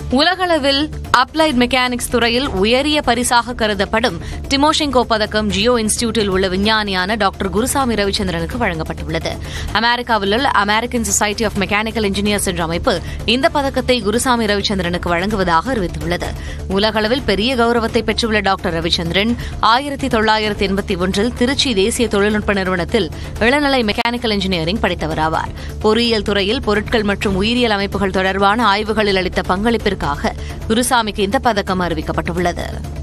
உலகளவில் applied mechanics துறையில் உயரிய பரிசாக கருதப்படும் டிமோஷெங்கோ பதக்கம் ஜியோ இன்ஸ்டிடியூட்டில் உள்ள விஞ்ஞானியான டாக்டர் குருசாமி ரவிச்சந்திரனுக்கு வழங்கப்பட்டுள்ளது அமெரிக்காவில் உள்ள American society of mechanical engineers என்ற அமைப்பு இந்த பதக்கத்தை குருசாமி ரவிச்சந்திரனுக்கு வழங்குவதாக அறிவித்துள்ளது உலகளவில் பெரிய கௌரவத்தை பெற்றுள்ள டாக்டர் ரவிச்சந்திரன் ஆயிரத்தி தொள்ளாயிரத்தி எண்பத்தி ஒன்றில் திருச்சி தேசிய தொழில்நுட்ப நிறுவனத்தில் இளநிலை மெக்கானிக்கல் இன்ஜினியரிங் படித்தவராவார் பொறியியல் துறையில் பொருட்கள் மற்றும் உயிரியல் அமைப்புகள் தொடர்பான ஆய்வுகளில் அளித்த பங்களிப்பிற்காக குருசாமிக்கு இந்த பதக்கம் அறிவிக்கப்பட்டுள்ளது